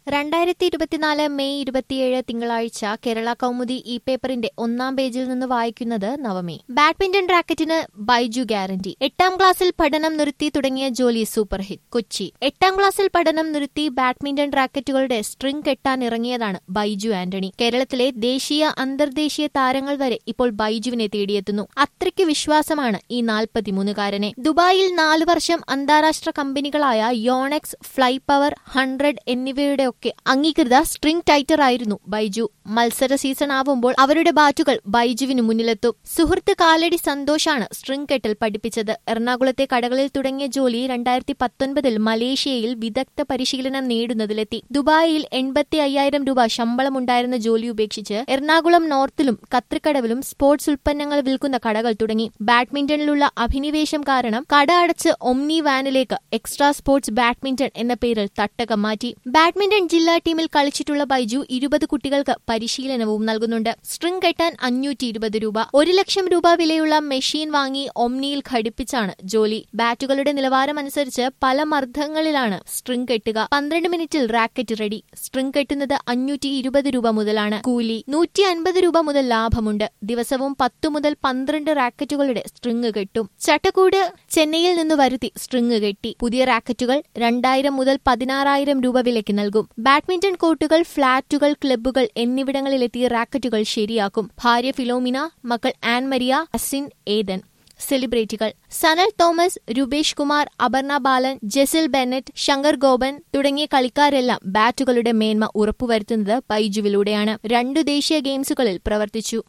രണ്ടായിരത്തി ഇരുപത്തിനാല് മെയ് ഇരുപത്തിയേഴ് തിങ്കളാഴ്ച കേരള കൗമുദി ഇ പേപ്പറിന്റെ ഒന്നാം പേജിൽ നിന്ന് വായിക്കുന്നത് നവമി ബാഡ്മിന്റൺ റാക്കറ്റിന് ബൈജു ഗ്യാരണ്ടി എട്ടാം ക്ലാസ്സിൽ പഠനം നിർത്തി തുടങ്ങിയ ജോലി സൂപ്പർ ഹിറ്റ് കൊച്ചി എട്ടാം ക്ലാസ്സിൽ പഠനം നിർത്തി ബാഡ്മിന്റൺ റാക്കറ്റുകളുടെ സ്ട്രിംഗ് കെട്ടാൻ ഇറങ്ങിയതാണ് ബൈജു ആന്റണി കേരളത്തിലെ ദേശീയ അന്തർദേശീയ താരങ്ങൾ വരെ ഇപ്പോൾ ബൈജുവിനെ തേടിയെത്തുന്നു അത്രയ്ക്ക് വിശ്വാസമാണ് ഈ നാൽപ്പത്തിമൂന്നുകാരനെ ദുബായിൽ നാലു വർഷം അന്താരാഷ്ട്ര കമ്പനികളായ യോണെക്സ് ഫ്ലൈ പവർ ഹൺഡ്രഡ് എന്നിവയുടെ ഒക്കെ അംഗീകൃത സ്ട്രിംഗ് ടൈറ്റർ ആയിരുന്നു ബൈജു മത്സര സീസൺ ആവുമ്പോൾ അവരുടെ ബാറ്റുകൾ ബൈജുവിന് മുന്നിലെത്തും സുഹൃത്ത് കാലടി സന്തോഷാണ് സ്ട്രിംഗ് കെട്ടൽ പഠിപ്പിച്ചത് എറണാകുളത്തെ കടകളിൽ തുടങ്ങിയ ജോലി രണ്ടായിരത്തി പത്തൊൻപതിൽ മലേഷ്യയിൽ വിദഗ്ധ പരിശീലനം നേടുന്നതിലെത്തി ദുബായിൽ എൺപത്തി അയ്യായിരം രൂപ ശമ്പളമുണ്ടായിരുന്ന ജോലി ഉപേക്ഷിച്ച് എറണാകുളം നോർത്തിലും കത്രിക്കടവിലും സ്പോർട്സ് ഉൽപ്പന്നങ്ങൾ വിൽക്കുന്ന കടകൾ തുടങ്ങി ബാഡ്മിന്റണിലുള്ള അഭിനിവേശം കാരണം കട അടച്ച് ഒമ്നി വാനിലേക്ക് എക്സ്ട്രാ സ്പോർട്സ് ബാഡ്മിന്റൺ എന്ന പേരിൽ തട്ടകം മാറ്റി ബാഡ്മിന്റൺ ജില്ലാ ടീമിൽ കളിച്ചിട്ടുള്ള ബൈജു ഇരുപത് കുട്ടികൾക്ക് പരിശീലനവും നൽകുന്നുണ്ട് സ്ട്രിംഗ് കെട്ടാൻ അഞ്ഞൂറ്റി ഇരുപത് രൂപ ഒരു ലക്ഷം രൂപ വിലയുള്ള മെഷീൻ വാങ്ങി ഒമ്നിയിൽ ഘടിപ്പിച്ചാണ് ജോലി ബാറ്റുകളുടെ നിലവാരം അനുസരിച്ച് പല മർദ്ദങ്ങളിലാണ് സ്ട്രിംഗ് കെട്ടുക പന്ത്രണ്ട് മിനിറ്റിൽ റാക്കറ്റ് റെഡി സ്ട്രിംഗ് കെട്ടുന്നത് അഞ്ഞൂറ്റി ഇരുപത് രൂപ മുതലാണ് കൂലി നൂറ്റി അൻപത് രൂപ മുതൽ ലാഭമുണ്ട് ദിവസവും പത്തു മുതൽ പന്ത്രണ്ട് റാക്കറ്റുകളുടെ സ്ട്രിംഗ് കെട്ടും ചട്ടക്കൂട് ചെന്നൈയിൽ നിന്ന് വരുത്തി സ്ട്രിംഗ് കെട്ടി പുതിയ റാക്കറ്റുകൾ രണ്ടായിരം മുതൽ പതിനാറായിരം രൂപ വിലയ്ക്ക് നൽകും ബാഡ്മിന്റൺ കോർട്ടുകൾ ഫ്ളാറ്റുകൾ ക്ലബ്ബുകൾ എന്നിവിടങ്ങളിലെത്തിയ റാക്കറ്റുകൾ ശരിയാക്കും ഭാര്യ ഫിലോമിന മക്കൾ ആൻ മരിയ അസിൻ ഏതൻ സെലിബ്രിറ്റികൾ സനൽ തോമസ് രൂപേഷ് കുമാർ അപർണ ബാലൻ ജെസിൽ ബെന്നറ്റ് ശങ്കർ ഗോപൻ തുടങ്ങിയ കളിക്കാരെല്ലാം ബാറ്റുകളുടെ മേന്മ ഉറപ്പുവരുത്തുന്നത് ബൈജുവിലൂടെയാണ് രണ്ടു ദേശീയ ഗെയിംസുകളിൽ പ്രവർത്തിച്ചു